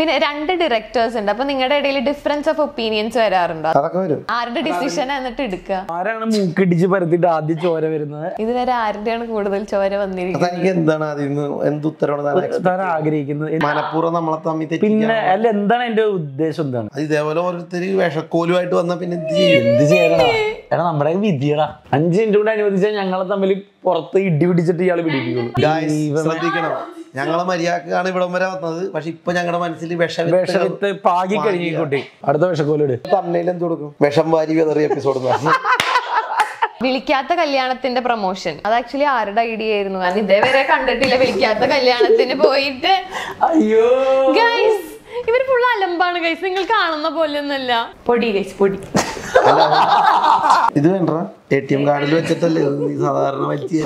പിന്നെ രണ്ട് ഡയറക്ടേഴ്സ് ഉണ്ട് അപ്പൊ നിങ്ങളുടെ ഇടയിൽ ഡിഫറൻസ് ഓഫ് ഒപ്പീനിയൻസ് വരാറുണ്ടോ അതൊക്കെ വരും ആരുടെ ഡിസിഷൻ എന്നിട്ട് എടുക്കുക ആരാണ് മൂക്കിടിച്ച് പരത്തിയിട്ട് ആദ്യം ചോര വരുന്നത് ഇതുവരെ ആരുടെയാണ് കൂടുതൽ ചോര വന്നിരിക്കുന്നത് അതെനിക്ക് എന്താണ് അതിൽ നിന്ന് എന്ത് ഉത്തരവാണ് താൻ expect- താൻ ആഗ്രഹിക്കുന്നത് മനഃപൂർവ്വം നമ്മളെ തമ്മിൽ തെറ്റിക്കാൻ പിന്നെ അല്ല എന്താണ് എന്റെ ഉദ്ദേശം എന്താണ് അത് ഇതേപോലെ ഓരോരുത്തര് വിഷക്കോലുമായിട്ട് വന്ന പിന്നെ എന്ത് ചെയ്യും എന്ത് ചെയ്യണടാ എടാ നമ്മുടെ വിധിയടാ അഞ്ച് മിനിറ്റ് കൊണ്ട് അനുവദിച്ചാൽ ഞങ്ങളെ തമ്മിൽ പുറത്ത് ഇടി പിടിച്ചിട്ട് ഇയാള് പിടിപ്പിക്കുള്ളൂ Guys, ശ്രദ്ധിക്കണം ഞങ്ങളെ മര്യാദക്കാണ് ഇവിടം വരെ വന്നത് പക്ഷെ ഇപ്പൊ ഞങ്ങളുടെ മനസ്സിൽ വിഷം വിഷവിത്ത് പാകി കഴിഞ്ഞു കുട്ടി അടുത്ത വിഷക്കോലിട് തമ്മിൽ എന്ത് കൊടുക്കും വിഷം വാരി വെതറിയ എപ്പിസോഡ് വിളിക്കാത്ത കല്യാണത്തിന്റെ പ്രൊമോഷൻ അത് ആക്ച്വലി ആരുടെ ഐഡിയ ആയിരുന്നു കാരണം ഇതേവരെ കണ്ടിട്ടില്ല വിളിക്കാത്ത കല്യാണത്തിന് പോയിട്ട് അയ്യോ ഗൈസ് ഇവർ ഫുൾ അലമ്പാണ് ഗൈസ് നിങ്ങൾ കാണുന്ന പോലെയൊന്നുമല്ല പൊടി ഗൈസ് പൊടി ഇത് വേണ്ട എ ടി എം കാർഡിൽ വെച്ചിട്ടല്ലേ ഇത് നീ സാധാരണ വലിയ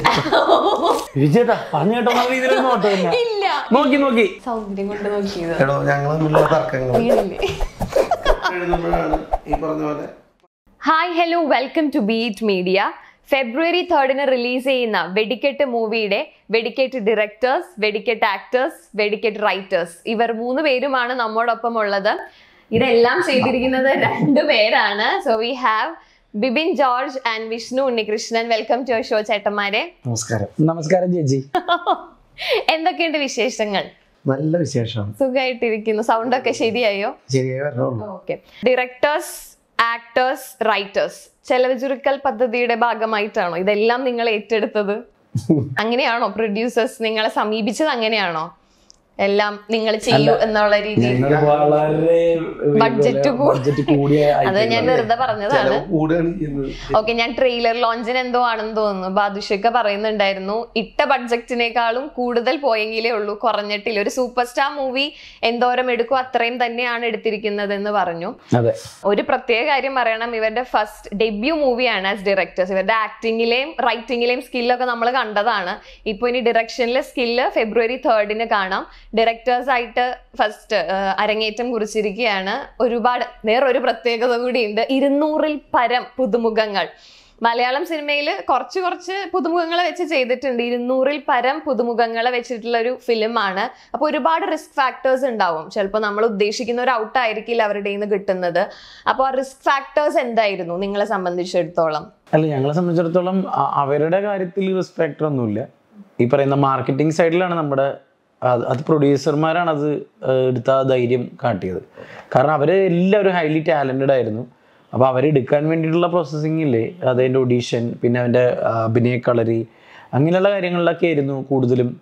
വിജയതാ പറഞ്ഞു കേട്ടോ എന്നുള്ള രീതിയിൽ നോട്ട് തന്നെ ഇല്ല നോക്കി നോക്കി സൗന്ദര്യം കൊണ്ട് നോക്കിയത് എടോ ഞങ്ങൾ തമ്മിലുള്ള തർക്കങ്ങൾ വീണില്ലേ എഴുതുമ്പോഴാണ് ഈ പറഞ്ഞ പോലെ hi hello welcome to beat media February തേർഡിന് റിലീസ് ചെയ്യുന്ന വെടിക്കെട്ട് മൂവിയുടെ വെടിക്കെട്ട് ഡയറക്ടേഴ്സ് വെടിക്കെട്ട് ആക്ടേഴ്സ് വെടിക്കെട്ട് റൈറ്റേഴ്സ് ഇവർ മൂന്ന് പേരുമാണ് നമ്മോടൊപ്പം ഉള്ളത് ഇതെല്ലാം ചെയ്തിരിക്കുന്നത് രണ്ടു പേരാണ് so we have Bibin George and Vishnu Unnikrishnan welcome to show ചേട്ടന്മാരെ നമസ്കാരം നമസ്കാരം ചേച്ചി എന്തൊക്കെയുണ്ട് വിശേഷങ്ങൾ നല്ല വിശേഷമാണ് സുഖമായിട്ടിരിക്കുന്നു സൗണ്ട് ഒക്കെ ശരിയായോ ശരിയായി വരണുള്ളൂ ഓക്കെ ഡയറക്ടേഴ്സ് ആക്ടേഴ്സ് റൈറ്റേഴ്സ് ചെലവ് ചുരുക്കൽ പദ്ധതിയുടെ ഭാഗമായിട്ടാണോ ഇതെല്ലാം നിങ്ങൾ ഏറ്റെടുത്തത് അങ്ങനെയാണോ പ്രൊഡ്യൂസേഴ്സ് നിങ്ങളെ സമീപിച്ചത് അങ്ങനെയാണോ എല്ലാം നിങ്ങൾ ചെയ്യൂ എന്നുള്ള രീതിയിൽ ഞങ്ങൾ വളരെ ബഡ്ജറ്റ് ബഡ്ജറ്റ് കൂടിയ അത് ഞാൻ വെറുതെ പറഞ്ഞതാണ് കൂടെയാണ് ചെയ്യുന്നത് ഓക്കെ ഞാൻ ട്രെയിലർ ലോഞ്ചിന് എന്തോ ആണെന്ന് തോന്നുന്നു ബാദുഷക്ക പറയുന്നുണ്ടായിരുന്നു ഇട്ട ബഡ്ജറ്റിനേക്കാളും കൂടുതൽ പോയെങ്കിലേ ഉള്ളൂ കുറഞ്ഞിട്ടില്ല ഒരു സൂപ്പർ സ്റ്റാർ മൂവി എന്തോരം എടുക്കും അത്രയും തന്നെയാണ് എടുത്തിരിക്കുന്നത് എന്ന് പറഞ്ഞു അതെ ഒരു പ്രത്യേക കാര്യം പറയണം ഇവരുടെ ഫസ്റ്റ് ഡെബ്യൂ മൂവിയാണ് ആസ് ഡയറക്ടേഴ്സ് ഇവരുടെ ആക്ടിങ്ങിലെയും റൈറ്റിങ്ങിലെയും സ്കില്ലൊക്കെ നമ്മൾ കണ്ടതാണ് ഇപ്പോൾ ഇനി ഡിറക്ഷനിലെ സ്കില്ല് ഫെബ്രുവരി തേർഡിന് കാണാം ഡയറക്ടേഴ്സ് ആയിട്ട് ഫസ്റ്റ് അരങ്ങേറ്റം കുറിച്ചിരിക്കുകയാണ് ഒരുപാട് വേറൊരു പ്രത്യേകത കൂടിയുണ്ട് ഇരുന്നൂറിൽ പരം പുതുമുഖങ്ങൾ മലയാളം സിനിമയിൽ കുറച്ച് കുറച്ച് പുതുമുഖങ്ങളെ വെച്ച് ചെയ്തിട്ടുണ്ട് ഇരുന്നൂറിൽ പരം പുതുമുഖങ്ങളെ വെച്ചിട്ടുള്ള ഒരു ഫിലിമാണ് അപ്പോൾ ഒരുപാട് റിസ്ക് ഫാക്ടേഴ്സ് ഉണ്ടാവും ചിലപ്പോൾ നമ്മൾ ഉദ്ദേശിക്കുന്ന ഒരു ഔട്ട് ആയിരിക്കില്ല അവരുടെ നിന്ന് കിട്ടുന്നത് അപ്പോൾ ആ റിസ്ക് ഫാക്ടേഴ്സ് എന്തായിരുന്നു നിങ്ങളെ സംബന്ധിച്ചിടത്തോളം അല്ല ഞങ്ങളെ സംബന്ധിച്ചിടത്തോളം അ- അവരുടെ കാര്യത്തിൽ റെസ്പെക്ട് ഒന്നുമില്ല ഈ പറയുന്ന മാർക്കറ്റിംഗ് സൈഡിലാണ് നമ്മുടെ അത് അത് പ്രൊഡ്യൂസർമാരാണ് അത് ഏഹ്, എടുത്ത ആ ധൈര്യം കാട്ടിയത് കാരണം അവർ എല്ലാവരും ഹൈലി ടാലൻറ്റഡ് ആയിരുന്നു അപ്പോൾ അവരെടുക്കാൻ വേണ്ടിയിട്ടുള്ള പ്രോസസ്സിംഗ് ഇല്ലേ അതിൻ്റെ ഒഡീഷൻ പിന്നെ അവൻ്റെ അഭിനയ കളരി അങ്ങനെയുള്ള കാര്യങ്ങളിലൊക്കെ ആയിരുന്നു കൂടുതലും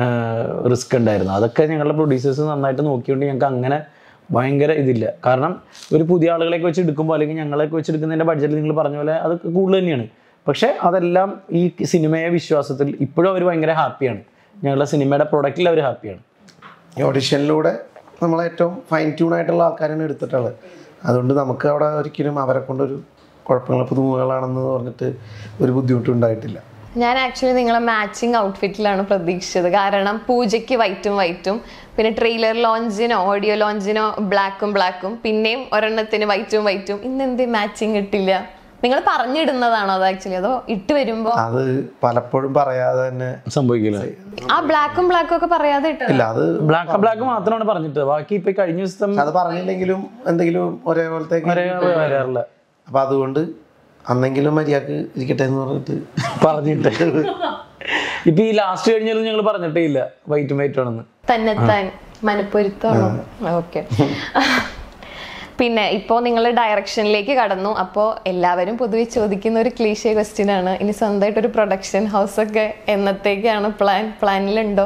റിസ്ക് ഉണ്ടായിരുന്നു അതൊക്കെ ഞങ്ങളുടെ പ്രൊഡ്യൂസേഴ്സ് നന്നായിട്ട് നോക്കിയോണ്ട് ഞങ്ങൾക്ക് അങ്ങനെ ഭയങ്കര ഇതില്ല കാരണം ഒരു പുതിയ ആളുകളെയൊക്കെ വെച്ച് എടുക്കുമ്പോൾ അല്ലെങ്കിൽ ഞങ്ങളെയൊക്കെ വെച്ച് എടുക്കുന്നതിൻ്റെ ബഡ്ജറ്റിൽ നിങ്ങൾ പറഞ്ഞ പോലെ അത് കൂടുതൽ തന്നെയാണ് പക്ഷേ അതെല്ലാം ഈ സിനിമയെ വിശ്വാസത്തിൽ ഇപ്പോഴും അവർ ഭയങ്കര ഹാപ്പിയാണ് ഞങ്ങളുടെ സിനിമയുടെ പ്രൊഡക്റ്റിൽ അവർ ഹാപ്പിയാണ് ഈ ഓഡിഷനിലൂടെ നമ്മൾ ഏറ്റവും ഫൈൻ ട്യൂൺ ആയിട്ടുള്ള ആൾക്കാരാണ് എടുത്തിട്ടുള്ളത് അതുകൊണ്ട് നമുക്ക് അവിടെ ഒരിക്കലും അവരെ കൊണ്ടൊരു കുഴപ്പങ്ങൾ പുതുമുകളാണെന്ന് പറഞ്ഞിട്ട് ഒരു ബുദ്ധിമുട്ടും ഉണ്ടായിട്ടില്ല ഞാൻ ആക്ച്വലി നിങ്ങളെ മാച്ചിങ് ഔട്ട്ഫിറ്റിലാണ് പ്രതീക്ഷിച്ചത് കാരണം പൂജയ്ക്ക് വൈറ്റും വൈറ്റും പിന്നെ ട്രെയിലർ ലോഞ്ചിനോ ഓഡിയോ ലോഞ്ചിനോ ബ്ലാക്കും ബ്ലാക്കും പിന്നെയും ഒരെണ്ണത്തിന് വൈറ്റും വൈറ്റും ഇന്നെന്തേ മാച്ചിങ് ഇട്ടില്ല നിങ്ങൾ പറഞ്ഞിടുന്നതാണോ അത് ആക്ച്വലി അതോ ഇട്ട് വരുമ്പോ അത് പലപ്പോഴും പറയാതെ തന്നെ സംഭവിക്കില്ല ആ ബ്ലാക്കും ബ്ലാക്കും ഒക്കെ പറയാതെ ഇട്ടത് ഇല്ല അത് ബ്ലാക്ക് ബ്ലാക്ക് മാത്രമാണ് പറഞ്ഞിട്ട് ബാക്കി ഇപ്പൊ ഈ കഴിഞ്ഞ ദിവസം അത് പറഞ്ഞില്ലെങ്കിലും എന്തെങ്കിലും ഒരേപോലത്തെ വരെ വരാറില്ല അപ്പൊ അതുകൊണ്ട് അന്നെങ്കിലും മര്യാദക്ക് ഇരിക്കട്ടെ എന്ന് പറഞ്ഞിട്ട് പറഞ്ഞിട്ട് ഇപ്പൊ ഈ ലാസ്റ്റ് കഴിഞ്ഞാലും ഞങ്ങൾ പറഞ്ഞിട്ടേ ഇല്ല വൈറ്റും വൈറ്റും ആണെന്ന് തന്നെത്താൻ മനപ്പൊരുത്തമാണോ ഓക്കെ പിന്നെ ഇപ്പോൾ നിങ്ങൾ ഡയറക്ഷനിലേക്ക് കടന്നു അപ്പോൾ എല്ലാവരും പൊതുവെ ചോദിക്കുന്ന ഒരു ക്ലീശേ ക്വസ്റ്റ്യൻ ആണ് ഇനി സ്വന്തമായിട്ട് ഒരു പ്രൊഡക്ഷൻ ഹൗസ് ഒക്കെ എന്നത്തേക്കാണ് പ്ലാൻ പ്ലാനിലുണ്ടോ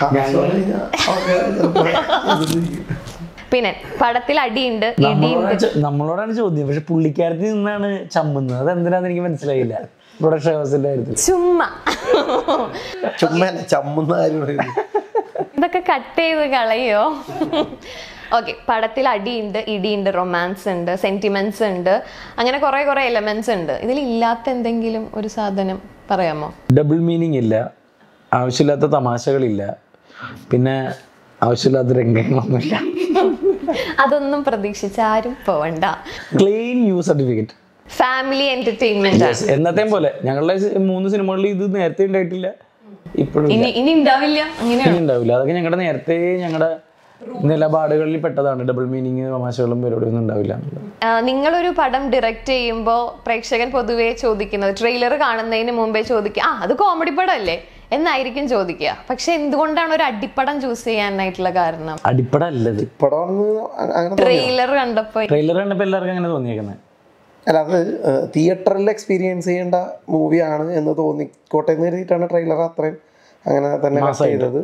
പിന്നെ പടത്തിൽ അടിയുണ്ട് ഇടിയുണ്ട് നമ്മളോടാണ് ചോ- നമ്മളോടാണ് ചോദ്യം പക്ഷെ പുള്ളിക്കാരത്തിൽ നിന്നാണ് ചമ്മുന്നത് അത് എന്തിനാന്ന് എനിക്ക് മനസ്സിലായില്ല പ്രൊഡക്ഷൻ ഹൗസിന്റെ കാര്യത്തിൽ ചുമ്മാ ചുമ്മാ അല്ല, ചമ്മുന്ന കാര്യം പറയുന്നത്. ഇതൊക്കെ കട്ട് ചെയ്ത് കളയോ ഓക്കെ പടത്തിൽ അടിയുണ്ട് ഇടിയുണ്ട് റൊമാൻസ് ഉണ്ട് സെന്റിമെന്റ്സ് ഉണ്ട് അങ്ങനെ കുറെ കുറെ എലമെന്റ്സ് ഉണ്ട് ഇതിൽ ഇല്ലാത്ത എന്തെങ്കിലും ഒരു സാധനം പറയാമോ ഡബിൾ മീനിങ് ഇല്ല ആവശ്യമില്ലാത്ത തമാശകളില്ല പിന്നെ ആവശ്യമില്ലാത്ത രംഗങ്ങളൊന്നുമില്ല അതൊന്നും പ്രതീക്ഷിച്ച് ആരും പോവണ്ട clean U certificate family entertainment ആണ് എന്നത്തെയും പോലെ ഞങ്ങളുടെ സി- മൂന്ന് സിനിമകളിൽ ഇത് നേരത്തെ ഉണ്ടായിട്ടില്ല ഇപ്പോഴും ഇല്ല. ഇനി ഇനി ഉണ്ടാവില്ല അങ്ങനെയാണ് ഇനി ഉണ്ടാവില്ല അതൊക്കെ ഞങ്ങളുടെ നേരത്തെ ഞങ്ങളുടെ നിലപാടുകളിൽ പെട്ടതാണ് ഡബിൾ മീനിങ് തമാശകളും പരിപാടിയൊന്നും ഉണ്ടാവില്ല എന്നുള്ളത് ആ, നിങ്ങളൊരു പടം ഡയറക്റ്റ് ചെയ്യുമ്പോൾ പ്രേക്ഷകൻ പൊതുവേ ചോദിക്കുന്നത് ട്രെയിലർ കാണുന്നതിന് മുമ്പേ ചോദിക്കുക ആ അത് കോമഡി പടമല്ലേ എന്നായിരിക്കും ചോദിക്കുക പക്ഷെ എന്തുകൊണ്ടാണ് ഒരു അടിപ്പടം ചൂസ് ചെയ്യാനായിട്ടുള്ള കാരണം അടിപ്പട അല്ലത് പടമാണെന്ന് അ- അങ്ങനെ തോന്നി. ട്രെയിലർ കണ്ടപ്പോ ട്രെയിലർ കണ്ടപ്പോൾ എല്ലാവർക്കും അങ്ങനെ തോന്നിയേക്കുന്നത് അല്ല അത് തിയേറ്ററിൽ എക്സ്പീരിയൻസ് ചെയ്യേണ്ട മൂവിയാണ് എന്ന് തോന്നിക്കോട്ടെ എന്ന് കരുതിയിട്ടാണ് ട്രെയിലർ അത്രയും അങ്ങനെ തന്നെ കട്ട് ചെയ്തത്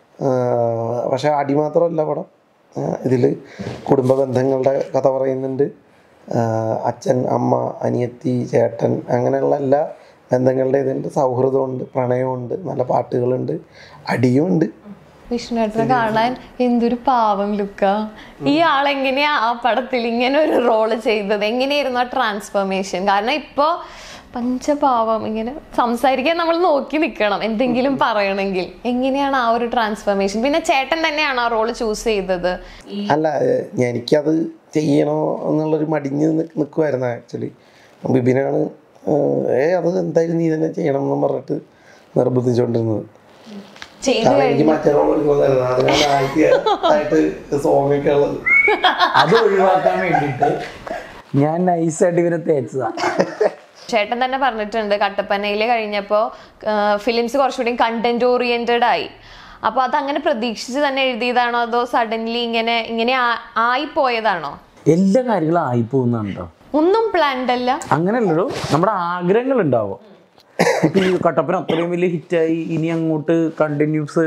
പക്ഷെ അടി മാത്രമല്ല പടം ഇതിൽ കുടുംബ ബന്ധങ്ങളുടെ കഥ പറയുന്നുണ്ട് ആ, അച്ഛൻ അമ്മ അനിയത്തി ചേട്ടൻ അങ്ങനെയുള്ള എല്ലാ ബന്ധങ്ങളുടെ ഇതുണ്ട് സൗഹൃദമുണ്ട് പ്രണയമുണ്ട് നല്ല പാട്ടുകളുണ്ട് അടിയുമുണ്ട് വിഷ്ണുവേട്ടനെ കാണാൻ എന്തൊരു പാവം ലുക്ക ഈ ആളെങ്ങനെയാ ആ പടത്തിൽ ഇങ്ങനെ ഒരു റോള് ചെയ്തത് എങ്ങനെയായിരുന്നു ആ ട്രാൻസ്ഫോർമേഷൻ കാരണം ഇപ്പോ പഞ്ചപാവം ഇങ്ങനെ സംസാരിക്കാൻ നമ്മൾ നോക്കി നിൽക്കണം എന്തെങ്കിലും പറയണമെങ്കിൽ എങ്ങനെയാണ് ആ ഒരു ട്രാൻസ്ഫോർമേഷൻ പിന്നെ ചേട്ടൻ തന്നെയാണ് ആ റോള് ചൂസ് ചെയ്തത് അല്ല ഏഹ് എനിക്കത് ചെയ്യണോ എന്നുള്ളൊരു മടിഞ്ഞ് നിൽക്കുമായിരുന്നു ആക്ച്വലി ബിബിനാണ് ഏഹ്, ഏ അത് എന്തായാലും നീ തന്നെ ചെയ്യണം എന്ന് പറഞ്ഞിട്ട് നിർബന്ധിച്ചുകൊണ്ടിരുന്നത് ചെയ്ത് കാരണം എനിക്ക് മറ്റേ റോൾ എടുക്കുന്നതായിരുന്നു അതിനാണ് ആയിട്ട് സോങ് ഒക്കെ ഉള്ളത് അത് ഒഴിവാക്കാൻ വേണ്ടിയിട്ട് ഞാൻ നൈസായിട്ട് ഇവരെ തേച്ചതാ ചേട്ടൻ തന്നെ പറഞ്ഞിട്ടുണ്ട് കട്ടപ്പനയിൽ കഴിഞ്ഞപ്പോൾ ഫിലിംസ് കുറച്ചുകൂടി കണ്ടന്റ് ഓറിയന്റഡ് ആയി അപ്പോൾ അത് അങ്ങനെ പ്രതീക്ഷിച്ച് തന്നെ എഴുതിയതാണോ അതോ സഡൻലി ഇങ്ങനെ ഇങ്ങനെ ആ- ആയിപ്പോയതാണോ എല്ലാ കാര്യങ്ങളും ആയിപ്പോകുന്നുണ്ടോ ഒന്നും പ്ലാൻഡ് അല്ല അങ്ങനെയല്ലല്ലോ നമ്മുടെ ആഗ്രഹങ്ങൾ ഉണ്ടാവും ഇപ്പൊ ഈ കട്ടപ്പന അത്രയും വലിയ ഹിറ്റായി ഇനി അങ്ങോട്ട് കണ്ടിന്യൂസ്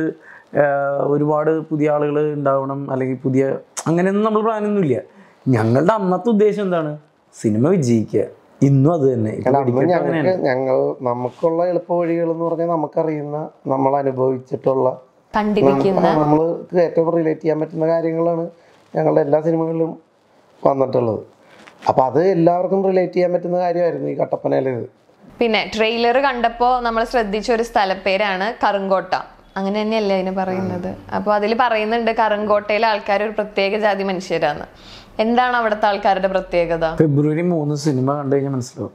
ഒരുപാട് പുതിയ ആളുകൾ ഉണ്ടാവണം അല്ലെങ്കിൽ പുതിയ അങ്ങനെയൊന്നും നമ്മൾ പ്ലാനൊന്നുമില്ല ഞങ്ങളുടെ അന്നത്തെ ഉദ്ദേശം എന്താണ് സിനിമ വിജയിക്കുക ഇന്നും അത് തന്നെ ഇപ്പൊ അല്ല അന്ന് വെടിക്കെട്ട് ഞങ്ങൾക്ക് അങ്ങനെയാണ് ഞങ്ങൾ നമുക്കുള്ള എളുപ്പ വഴികൾ എന്ന് പറഞ്ഞാൽ നമുക്കറിയുന്ന നമ്മൾ അനുഭവിച്ചിട്ടുള്ള കണ്ടിരിക്കുന്ന നമ്മൾക്ക് ഏറ്റവും റിലേറ്റ് ചെയ്യാൻ പറ്റുന്ന കാര്യങ്ങളാണ് ഞങ്ങളുടെ എല്ലാ സിനിമകളിലും വന്നിട്ടുള്ളത് അപ്പോൾ അത് എല്ലാവർക്കും റിലേറ്റ് ചെയ്യാൻ പറ്റുന്ന കാര്യമായിരുന്നു ഈ കട്ടപ്പനയിലേത് പിന്നെ ട്രെയിലർ കണ്ടപ്പോ നമ്മൾ ശ്രദ്ധിച്ച ഒരു സ്ഥലപ്പേരാണ് കറുങ്കോട്ട അങ്ങനെ തന്നെയല്ലേ അതിന് പറയുന്നത് അപ്പോൾ അതിൽ പറയുന്നുണ്ട് കറുങ്കോട്ടയിലെ ആൾക്കാർ ഒരു പ്രത്യേക ജാതി മനുഷ്യരാണ് എന്താണ് അവിടുത്തെ ആൾക്കാരുടെ പ്രത്യേകത ഫെബ്രുവരി മൂന്ന് സിനിമ കണ്ടു കഴിഞ്ഞാൽ മനസ്സിലാവും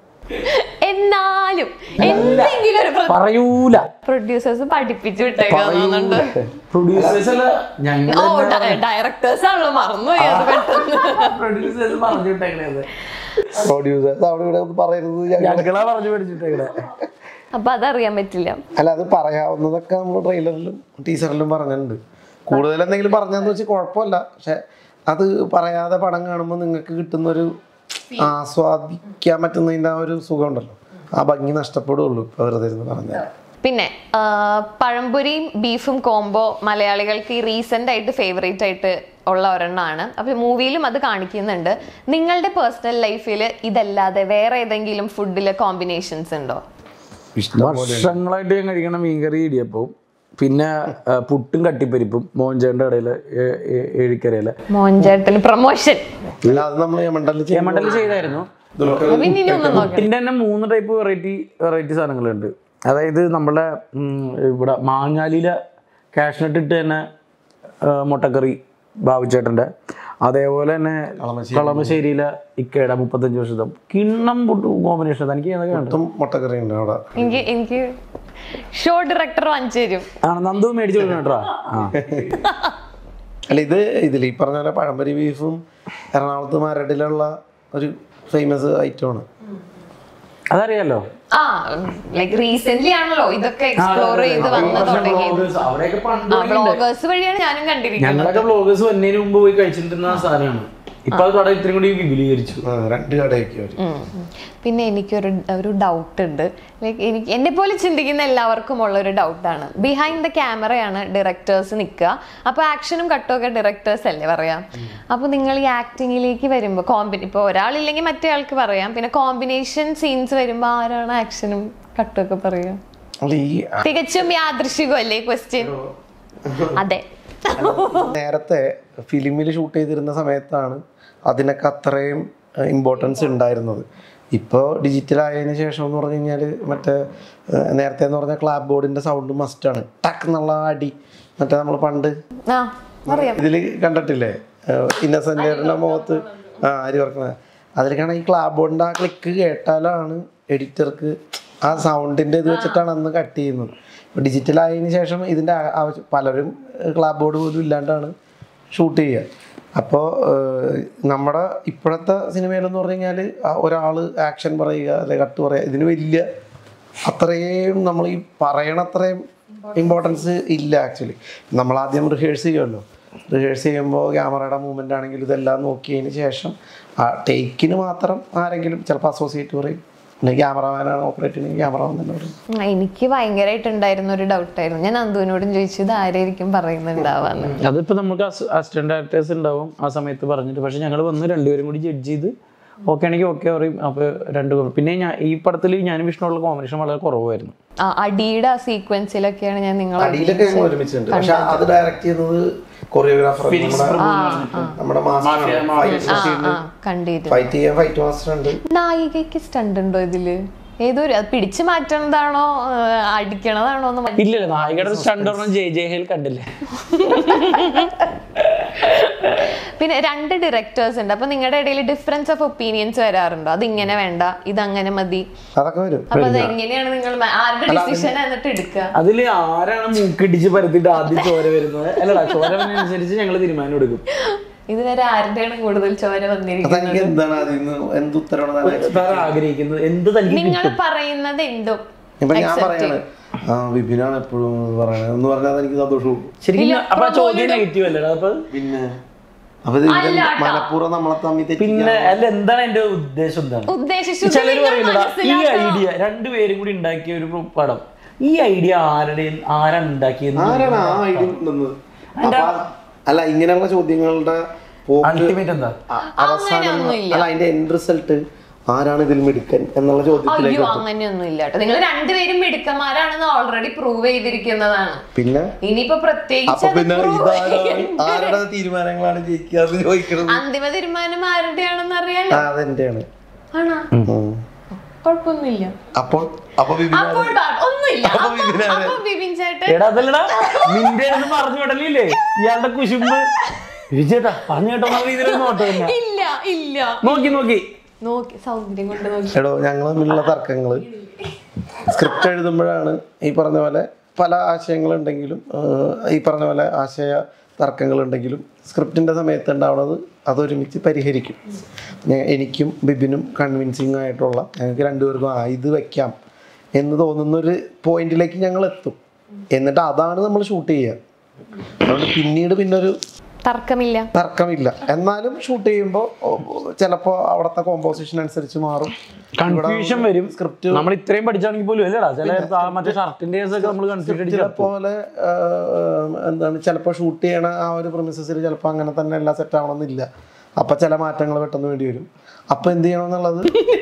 എന്നാലും എന്തെങ്കിലും ഒരു പറയൂല പ്രൊഡ്യൂസേഴ്സ് പഠിപ്പിച്ചു വിട്ടേക്കുന്നുണ്ട് പ്രൊഡ്യൂസേഴ്സ് അല്ല ഞങ്ങൾ ഓ ഡയറക്ടേഴ്സ് ആണല്ലോ മറന്നുപോയി അത് പെട്ടെന്ന് പ്രൊഡ്യൂസേഴ്സ് പറഞ്ഞു വിട്ടേക്കണത് പ്രൊഡ്യൂസേഴ്സ് അവിടെ ഇവിടെ ഒന്നും പറയരുത് ഞങ്ങൾ ഞങ്ങളാ പറഞ്ഞു പഠിച്ചിട്ടേക്കണേ അപ്പൊ അതറിയാൻ പറ്റില്ല അല്ല അത് പറയാവുന്നതൊക്കെ നമ്മൾ ട്രെയിലറിലും ടീച്ചറിലും പറഞ്ഞിട്ടുണ്ട് കൂടുതൽ എന്തെങ്കിലും പറഞ്ഞെന്ന് വെച്ചാൽ കുഴപ്പമില്ല പക്ഷെ അത് പറയാതെ പടം കാണുമ്പോൾ നിങ്ങൾക്ക് കിട്ടുന്നൊരു ആസ്വാദിക്കാൻ പറ്റുന്നതിൻ്റെ ആ ഒരു സുഖം ഉണ്ടല്ലോ ആ ഭംഗി നഷ്ടപ്പെടുള്ളൂ ഇപ്പൊ വെറുതെ ഇരുന്ന് പറഞ്ഞാൽ പിന്നെ ആ, പഴംപൊരിയും ബീഫും കോംബോ മലയാളികൾക്ക് ഈ റീസെന്റ് ആയിട്ട് ഫേവറേറ്റ് ആയിട്ട് ഉള്ള ഒരെണ്ണമാണ് അപ്പൊ മൂവിയിലും അത് കാണിക്കുന്നുണ്ട് നിങ്ങളുടെ പേഴ്സണൽ ലൈഫിൽ ഇതല്ലാതെ വേറെ ഏതെങ്കിലും ഫുഡിലെ കോമ്പിനേഷൻസ് ഉണ്ടോ വർഷങ്ങളായിട്ട് ഞാൻ കഴിക്കണ മീൻകറി ഇടിയപ്പവും പിന്നെ ആ, പുട്ടും കട്ടിപ്പരിപ്പും മോഞ്ചേന്റെ കടയില് ഏ- ഏ- ഏഴിക്കരയിലെ മോൻചേട്ടന് പ്രൊമോഷൻ അല്ല അത് നമ്മൾ യമണ്ടലിൽ മണ്ടലിൽ ചെയ്തായിരുന്നു പിന്നെ ഇനി ഒന്നും നോക്കാം പുട്ടിന്റെ തന്നെ മൂന്ന് ടൈപ്പ് വെറൈറ്റി വെറൈറ്റി സാധനങ്ങളുണ്ട് അതായത് നമ്മുടെ ഉം, ഇവിടെ മാങ്ങാലിയിലെ കാഷ്നട്ട് ഇട്ട് തന്നെ ആ, മുട്ടക്കറി ബാബുച്ചേട്ടൻ്റെ അതേപോലെ തന്നെ കളമശ്ശേരിയിലെ ഇക്കയുടെ മുപ്പത്തഞ്ച് വർഷത്തെ കിണ്ണം പുട്ട് കോമ്പിനേഷൻ എനിക്ക് ഏതൊക്കെ ഉണ്ട് മുട്ടക്കറി ഉണ്ട് അവിടെ എനിക്ക് എനിക്ക് ഷോ ഡയറക്ടർ വാങ്ങിച്ചു തരും ആ നന്ദു മേടിച്ചു കൊടുക്കണം കേട്ടോ ആ അല്ല ഇത് ഇതിൽ ഈ പറഞ്ഞ പോലെ പഴംപൊരി ബീഫും എറണാകുളത്ത് മരടിലുള്ള ഒരു ഫേമസ് ഐറ്റമാണ് അതറിയാലോ ആ ലൈക്ക് റീസെന്റ് ആണല്ലോ ഇതൊക്കെ എക്സ്പ്ലോർ ചെയ്ത് വന്ന് തുടങ്ങിയത് അവിടെയൊക്കെ പണ്ട് ആ ബ്ലോഗേഴ്സ് വഴിയാണ് ഞാനും കണ്ടിരിക്കുന്നത് ഞങ്ങളൊക്കെ ബ്ലോഗേഴ്സ് വന്നതിന് മുമ്പ് പോയി കഴിച്ചിട്ടുന്ന സാധനമാണ് ഇപ്പൊ അത് കട ഇത്രയും കൂടി വിപുലീകരിച്ചു ആ, രണ്ട് കടയൊക്കെ അവർ ഉം. പിന്നെ എനിക്കൊരു ഒരു ഡൗട്ട് ഉണ്ട് ലൈക്ക് എനിക്ക് എന്നെ പോലെ ചിന്തിക്കുന്ന എല്ലാവർക്കും ഉള്ള ഒരു ഡൗട്ടാണ് ബിഹൈൻഡ് ദ ക്യാമറയാണ് ഡയറക്ടേഴ്സ് നിൽക്കുക അപ്പോൾ ആക്ഷനും കട്ടും ഒക്കെ ഡയറക്ടേഴ്സ് അല്ലേ പറയാം അപ്പോൾ നിങ്ങൾ ഈ ആക്ടിങ്ങിലേക്ക് വരുമ്പോൾ കോമ്പിൻ ഇപ്പോൾ ഒരാളില്ലെങ്കിൽ മറ്റേ ആൾക്ക് പറയാം പിന്നെ കോമ്പിനേഷൻ സീൻസ് വരുമ്പോൾ ആരാണ് ആക്ഷനും കട്ടും ഒക്കെ പറയുക അല്ല ഈ തികച്ചും യാദൃശികമല്ലേ ക്വസ്റ്റ്യൻ അതെ നേരത്തെ ഫിലിമിൽ ഷൂട്ട് ചെയ്തിരുന്ന സമയത്താണ് അതിനൊക്കെ അത്രയും ഇമ്പോർട്ടൻസ് ഉണ്ടായിരുന്നത് ഇപ്പോൾ ഡിജിറ്റൽ ആയതിനു ശേഷം എന്ന് പറഞ്ഞു കഴിഞ്ഞാൽ മറ്റേ ഏഹ്, നേരത്തെ എന്ന് പറഞ്ഞാൽ ക്ലാബ് ബോർഡിൻ്റെ സൗണ്ട് മസ്റ്റാണ് ടക്ക് എന്നുള്ള ആ അടി മറ്റേ നമ്മൾ പണ്ട് ആ അറിയാം ഇതിൽ കണ്ടിട്ടില്ലേ ഇന്നസെൻ്റിൻ്റെ മുഖത്ത് ആ അരി വർക്കണ അതിലേക്കാണ് ഈ ക്ലാബ് ബോർഡിൻ്റെ ആ ക്ലിക്ക് കേട്ടാലാണ് എഡിറ്റർക്ക് ആ സൗണ്ടിൻ്റെ ഇത് വെച്ചിട്ടാണ് അന്ന് കട്ട് ചെയ്യുന്നത് ഡിജിറ്റൽ ആയതിനു ശേഷം ഇതിൻ്റെ ആ- ആവശ്യം പലരും ക്ലാബ് ബോർഡ് പോലും ഇല്ലാണ്ടാണ് ഷൂട്ട് ചെയ്യുക അപ്പോൾ നമ്മുടെ ഇപ്പോഴത്തെ സിനിമയിലെന്ന് പറഞ്ഞു കഴിഞ്ഞാൽ ഒരാൾ ആക്ഷൻ പറയുക അല്ലെങ്കിൽ കട്ട് പറയുക ഇതിന് വലിയ അത്രയും നമ്മൾ ഈ പറയണത്രയും ഇമ്പോർട്ടൻസ് ഇല്ല ആക്ച്വലി നമ്മൾ ആദ്യം റിഹേഴ്സ് ചെയ്യുമല്ലോ റിഹേഴ്സ് ചെയ്യുമ്പോൾ ക്യാമറയുടെ മൂവ്മെൻ്റ് ആണെങ്കിൽ ഇതെല്ലാം നോക്കിയതിന് ശേഷം ആ ടേക്കിന് മാത്രം ആരെങ്കിലും ചിലപ്പോൾ അസോസിയേറ്റ് പറയും അല്ലെങ്കിൽ ക്യാമറമാനാണ് ഓപ്പറേറ്റ് ചെയ്യുന്നത് ക്യാമറമാൻ തന്നെ പറയും ഉം, എനിക്ക് ഭയങ്കരമായിട്ടുണ്ടായിരുന്ന ഒരു ഡൗട്ടായിരുന്നു ഞാൻ അന്തുവിനോടും ചോദിച്ചു ഇത് ആരായിരിക്കും പറയുന്നുണ്ടാവാന്ന് അതിപ്പോ നമുക്ക് അസിസ്റ്റന്റ് ഡയറക്ടേഴ്സ് ഉണ്ടാവും ആ സമയത്ത് പറഞ്ഞിട്ട് പക്ഷെ ഞങ്ങൾ വന്ന് രണ്ടുപേരും കൂടി ജഡ്ജ് ചെയ്ത് ഓക്കെ ആണെങ്കിൽ ഓക്കെ പറയും അപ്പൊ രണ്ട് പേരും. പിന്നെ ഞാൻ ഈ പടത്തിൽ ഞാനും വിഷ്ണുള്ള കോമ്പിനേഷൻ വളരെ കുറവായിരുന്നു ആ, അടിയുടെ ആ സീക്വൻസിലൊക്കെയാണ് ഞാൻ നിങ്ങളെ അടിയിലൊക്കെ ഞങ്ങൾ ഒരുമിച്ചുണ്ട് പക്ഷെ അത് ഡയറക്ട് ചെയ്യുന്നത് കൊറിയോഗ്രാഫർ നമ്മുടെ മാസ്റ്റർ ആ കണ്ടിരുന്നു ഫൈറ്റ് ചെയ്യാൻ ഫൈറ്റ് മാസ്റ്റർ ഉണ്ട് നായികയ്ക്ക് സ്റ്റണ്ട് ഉണ്ടോ ഇതില് ഏതൊരു അത് പിടിച്ചു മാറ്റണതാണോ ആ, അടിക്കണതാണോ എന്ന് മനസ്സി- ഇല്ലല്ല നായികയുടെ സ്റ്റണ്ട് ഒരെണ്ണം ജെ ജെ ഹേൽ കണ്ടില്ലേ പിന്നെ രണ്ട് ഡയറക്ടേഴ്സ് ഉണ്ട് അപ്പൊ നിങ്ങളുടെ ഇടയിൽ ഡിഫറൻസ് ഓഫ് ഒപ്പീനിയൻസ് വരാറുണ്ടോ അത് ഇങ്ങനെ വേണ്ട ഇത് അങ്ങനെ മതി അതൊക്കെ വരും അപ്പൊ അത് എങ്ങനെയാണ് നിങ്ങൾ മ- ആരുടെ ഡിസിഷൻ എന്നിട്ട് എടുക്കുക അതിൽ ആരാണ് മൂക്കിടിച്ച് പരത്തിയിട്ട് ആദ്യം ചോര വരുന്നത് അല്ലടാ ചോര വരുന്നതനുസരിച്ച് ഞങ്ങൾ തീരുമാനം എടുക്കും ഇതുവരെ ആരുടെയാണ് കൂടുതൽ ചോര വന്നിരിക്കുന്നത് അതെനിക്ക് എന്താണ് അതിൽ നിന്ന് എന്ത് ഉത്തരവാണ് താൻ ആഗ്രഹിക്കുന്നത് എന്ത് തനിക്ക് നിങ്ങൾ പറയുന്നത് എന്തും ഇപ്പൊ ഞാൻ പറയാണ് ആ വിപിനാണ് എപ്പോഴും പറയണത് എന്ന് പറഞ്ഞാൽ എനിക്ക് സന്തോഷവും ശരിക്കും അപ്പൊ ആ ചോദ്യം നെഗറ്റീവ് അല്ലടാ അപ്പൊ പിന്നെ അപ്പൊ ഇത് ഇവര് മനഃപൂർവ്വം നമ്മളെ തമ്മിൽ തെറ്റി പിന്നെ അല്ല എന്താണ് എന്റെ ഉദ്ദേശം എന്താണ് ഉദ്ദേശിച്ചു ചിലര് പറയുന്നതാ ഈ ഐഡിയ രണ്ടുപേരും കൂടി ഉണ്ടാക്കിയ ഒരു പടം ഈ ഐഡിയ ആരുടെ ആരാണ് ഉണ്ടാക്കിയത് ആരാണ് ആ ഐഡിയ ഉണ്ടെന്ന് അപ്പൊ അല്ല ഇങ്ങനെയുള്ള ചോദ്യങ്ങളുടെ പോക്ക് അൾട്ടിമേറ്റ് എന്താ അ- അവസാനം അല്ല അതിന്റെ എൻഡ് റിസൾട്ട് ആരാണ് ഇതിൽ മിടുക്കൻ എന്നുള്ള ചോദ്യത്തിലേക്ക് അയ്യോ അങ്ങനെയൊന്നും ഇല്ല കേട്ടോ നിങ്ങൾ രണ്ടുപേരും മിടുക്കന്മാരാണെന്ന് ഓൾറെഡി പ്രൂവ് ചെയ്തിരിക്കുന്നതാണ് പിന്നെ ഇനിയിപ്പോ പ്രത്യേകിച്ച് അപ്പൊ അത് പിന്നെ prove ഇതാരാണ് ആരുടെ തീരുമാനങ്ങളാണ് ജയിക്കുക എന്ന് ചോദിക്കണത് അന്തിമ തീരുമാനം ആരുടെയാണെന്ന് അറിയാലോ ആ അതെന്റെയാണ് ആണോ ഉം. കുഴപ്പമൊന്നുമില്ല അപ്പോൾ അപ്പൊ വിപിന അപ്പോൾ ബാ- ഒന്നുമില്ല അപ്പൊ അപ്പൊ- ബിബിൻ ആര്? അപ്പൊ ബിബിൻ ചേട്ടൻ എടാ അതല്ലടാ നിന്റെ അടുത്ത് പറഞ്ഞു വിടലില്ലേ ഇയാളുടെ കുശുമ്പ് വിജേട്ടാ പറഞ്ഞു കേട്ടോ എന്നുള്ള രീതിയിലൊരു നോട്ട് തന്നെ ഇല്ല ഇല്ല നോക്കി നോക്കി നോക്കി സൗന്ദര്യം കൊണ്ട് നോക്കി എടോ ഞങ്ങൾ തമ്മിലുള്ള തർക്കങ്ങള് സ്ക്രിപ്റ്റ് എഴുതുമ്പോഴാണ് ഈ പറഞ്ഞ പോലെ പല ആശയങ്ങളുണ്ടെങ്കിലും ആഹ്, ഈ പറഞ്ഞ പോലെ ആശയ തർക്കങ്ങളുണ്ടെങ്കിലും സ്ക്രിപ്റ്റിൻ്റെ സമയത്ത് ഉണ്ടാവുന്നത് അതൊരുമിച്ച് പരിഹരിക്കും ഞ- എനിക്കും ബിബിനും കൺവിൻസിങ് ആയിട്ടുള്ള ഞങ്ങൾക്ക് രണ്ടുപേർക്കും ആ ഇത് വെക്കാം എന്ന് തോന്നുന്നൊരു പോയിന്റിലേക്ക് ഞങ്ങൾ എത്തും എന്നിട്ട് അതാണ് നമ്മൾ ഷൂട്ട് ചെയ്യുക അതുകൊണ്ട് പിന്നീട് പിന്നെ ഒരു തർക്കമില്ല തർക്കമില്ല എന്നാലും ഷൂട്ട് ചെയ്യുമ്പോൾ ചിലപ്പോൾ അവിടുത്തെ കോമ്പോസിഷൻ അനുസരിച്ച് മാറും കൺഫ്യൂഷൻ വരും സ്ക്രിപ്റ്റ് നമ്മൾ ഇത്രയും പഠിച്ചാണെങ്കിൽ പോലും അല്ലടാ ചില നേരത്ത് ആ മറ്റേ ഷർട്ടിന്റെ ഒക്കെ നമ്മൾ കൺഫ്യൂഷൻ അടിച്ചു പോലെ എന്താണ് ചിലപ്പോൾ ഷൂട്ട് ചെയ്യണ ആ ഒരു പ്രൊമിസസിൽ ചിലപ്പോൾ അങ്ങനെ തന്നെ എല്ലാം സെറ്റ് ആവണമെന്നില്ല അപ്പൊ ചില മാറ്റങ്ങൾ പെട്ടെന്ന് വേണ്ടി വരും അപ്പൊ എന്ത് ചെയ്യണം എന്നുള്ളത്